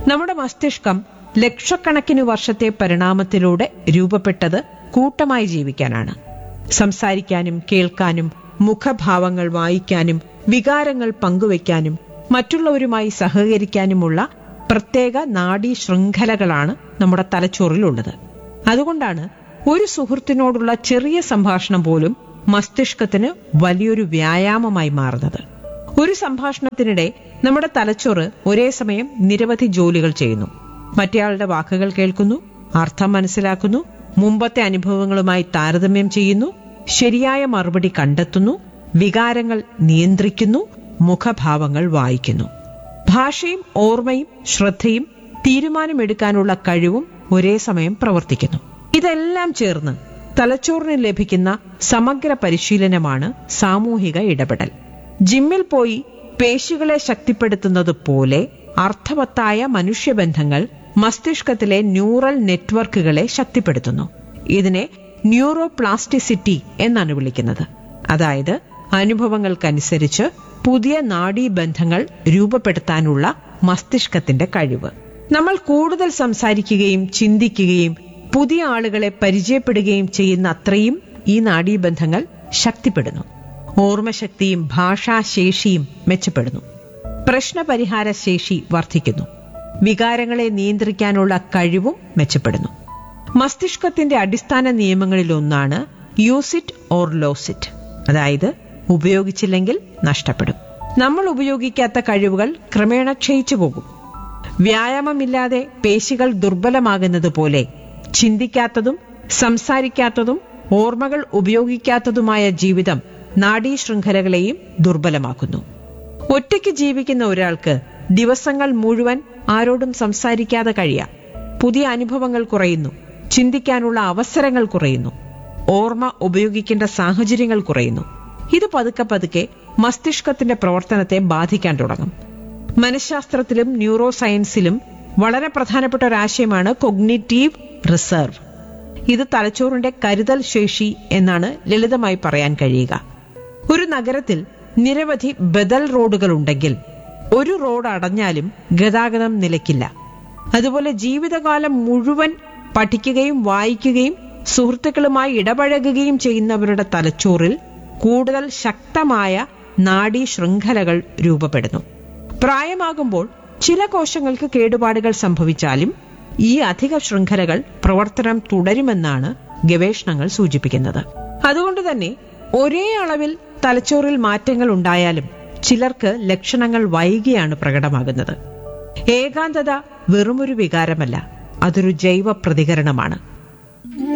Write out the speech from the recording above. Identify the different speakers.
Speaker 1: നമ്മുടെ മസ്തിഷ്കം ലക്ഷക്കണക്കിന് വർഷത്തെ പരിണാമത്തിലൂടെ രൂപപ്പെട്ടത് കൂട്ടമായി ജീവിക്കാനാണ് സംസാരിക്കാനും കേൾക്കാനും മുഖഭാവങ്ങൾ വായിക്കാനും വികാരങ്ങൾ പങ്കുവയ്ക്കാനും മറ്റുള്ളവരുമായി സഹകരിക്കാനുമുള്ള പ്രത്യേക നാഡീ ശൃംഖലകളാണ് നമ്മുടെ തലച്ചോറിലുള്ളത് അതുകൊണ്ടാണ് ഒരു സുഹൃത്തിനോടുള്ള ചെറിയ സംഭാഷണം പോലും മസ്തിഷ്കത്തിന് വലിയൊരു വ്യായാമമായി മാറുന്നത് ഒരു സംഭാഷണത്തിനിടെ നമ്മുടെ തലച്ചോറ് ഒരേ സമയം നിരവധി ജോലികൾ ചെയ്യുന്നു മറ്റേയാളുടെ വാക്കുകൾ കേൾക്കുന്നു അർത്ഥം മനസ്സിലാക്കുന്നു മുമ്പത്തെ അനുഭവങ്ങളുമായി താരതമ്യം ചെയ്യുന്നു ശരിയായ മറുപടി കണ്ടെത്തുന്നു വികാരങ്ങൾ നിയന്ത്രിക്കുന്നു മുഖഭാവങ്ങൾ വായിക്കുന്നു ഭാഷയും ഓർമ്മയും ശ്രദ്ധയും തീരുമാനമെടുക്കാനുള്ള കഴിവും ഒരേ സമയം പ്രവർത്തിക്കുന്നു ഇതെല്ലാം ചേർന്ന് തലച്ചോറിന് ലഭിക്കുന്ന സമഗ്ര പരിശീലനമാണ് സാമൂഹിക ഇടപെടൽ ജിമ്മിൽ പോയി പേശികളെ ശക്തിപ്പെടുത്തുന്നത് പോലെ അർത്ഥവത്തായ മനുഷ്യബന്ധങ്ങൾ മസ്തിഷ്കത്തിലെ ന്യൂറൽ നെറ്റ്വർക്കുകളെ ശക്തിപ്പെടുത്തുന്നു ഇതിനെ ന്യൂറോപ്ലാസ്റ്റിസിറ്റി എന്നാണ് വിളിക്കുന്നത് അതായത് അനുഭവങ്ങൾക്കനുസരിച്ച് പുതിയ നാഡീബന്ധങ്ങൾ രൂപപ്പെടുത്താനുള്ള മസ്തിഷ്കത്തിന്റെ കഴിവ് നമ്മൾ കൂടുതൽ സംസാരിക്കുകയും ചിന്തിക്കുകയും പുതിയ ആളുകളെ പരിചയപ്പെടുകയും ചെയ്യുന്ന അത്രയും ഈ നാഡീബന്ധങ്ങൾ ശക്തിപ്പെടുന്നു ഓർമ്മശക്തിയും ഭാഷാശേഷിയും മെച്ചപ്പെടുന്നു പ്രശ്നപരിഹാര ശേഷി വർദ്ധിക്കുന്നു വികാരങ്ങളെ നിയന്ത്രിക്കാനുള്ള കഴിവും മെച്ചപ്പെടുന്നു മസ്തിഷ്കത്തിന്റെ അടിസ്ഥാന നിയമങ്ങളിലൊന്നാണ് use it or lose it അതായത് ഉപയോഗിച്ചില്ലെങ്കിൽ നഷ്ടപ്പെടും നമ്മൾ ഉപയോഗിക്കാത്ത കഴിവുകൾ ക്രമേണ ക്ഷയിച്ചു പോകും വ്യായാമമില്ലാതെ പേശികൾ ദുർബലമാകുന്നത് പോലെ ചിന്തിക്കാത്തതും സംസാരിക്കാത്തതും ഓർമ്മകൾ ഉപയോഗിക്കാത്തതുമായ ജീവിതം നാഡീ ശൃംഖലകളെയും ദുർബലമാക്കുന്നു ഒറ്റയ്ക്ക് ജീവിക്കുന്ന ഒരാൾക്ക് ദിവസങ്ങൾ മുഴുവൻ ആരോടും സംസാരിക്കാതെ കഴിയാം പുതിയ അനുഭവങ്ങൾ കുറയുന്നു ചിന്തിക്കാനുള്ള അവസരങ്ങൾ കുറയുന്നു ഓർമ്മ ഉപയോഗിക്കേണ്ട സാഹചര്യങ്ങൾ കുറയുന്നു ഇത് പതുക്കെ പതുക്കെ മസ്തിഷ്കത്തിന്റെ പ്രവർത്തനത്തെ ബാധിക്കാൻ തുടങ്ങും മനഃശാസ്ത്രത്തിലും ന്യൂറോ സയൻസിലും വളരെ പ്രധാനപ്പെട്ട ഒരാശയമാണ് കൊഗ്നിറ്റീവ് റിസർവ് ഇത് തലച്ചോറിന്റെ കരുതൽ ശേഷി എന്നാണ് ലളിതമായി പറയാൻ കഴിയുക ഒരു നഗരത്തിൽ നിരവധി ബദൽ റോഡുകൾ ഉണ്ടെങ്കിൽ ഒരു റോഡ് അടഞ്ഞാലും ഗതാഗതം നിലയ്ക്കില്ല അതുപോലെ ജീവിതകാലം മുഴുവൻ പഠിക്കുകയും വായിക്കുകയും സുഹൃത്തുക്കളുമായി ഇടപഴകുകയും ചെയ്യുന്നവരുടെ തലച്ചോറിൽ കൂടുതൽ ശക്തമായ നാഡീ ശൃംഖലകൾ രൂപപ്പെടുന്നു പ്രായമാകുമ്പോൾ ചില കോശങ്ങൾക്ക് കേടുപാടുകൾ സംഭവിച്ചാലും ഈ അധിക ശൃംഖലകൾ പ്രവർത്തനം തുടരുമെന്നാണ് ഗവേഷണങ്ങൾ സൂചിപ്പിക്കുന്നത് അതുകൊണ്ട് തന്നെ ഒരേ അളവിൽ തലച്ചോറിൽ മാറ്റങ്ങൾ ഉണ്ടായാലും ചിലർക്ക് ലക്ഷണങ്ങൾ വൈകിയാണ് പ്രകടമാകുന്നത് ഏകാന്തത വെറുമൊരു വികാരമല്ല അതൊരു ജൈവ പ്രതികരണമാണ്